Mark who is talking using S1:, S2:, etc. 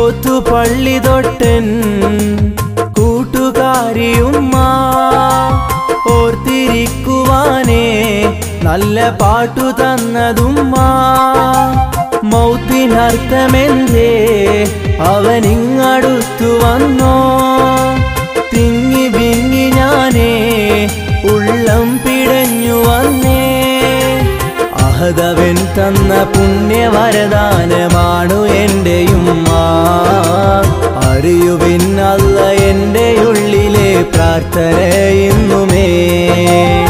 S1: പോത്തു പള്ളി തൊട്ടൻ കൂട്ടുകാരിയുമ്മ ഓർത്തിരിക്കുവാനേ നല്ല പാട്ടു തന്നതുമ്മ മൗത്തിനർത്ഥമെന്തേ അവനിങ്ങടുത്തു വന്നോ തിങ്ങി വിങ്ങി ഞാനേ ഉള്ളം പിടഞ്ഞു വന്നേ അഹദവൻ തന്ന പുണ്യവരദാനമാണു എന്റെയുമ്മ അറിയുവിൻ അല്ല എൻ്റെ ഉള്ളിലെ പ്രാർത്ഥന ഇന്നുമേ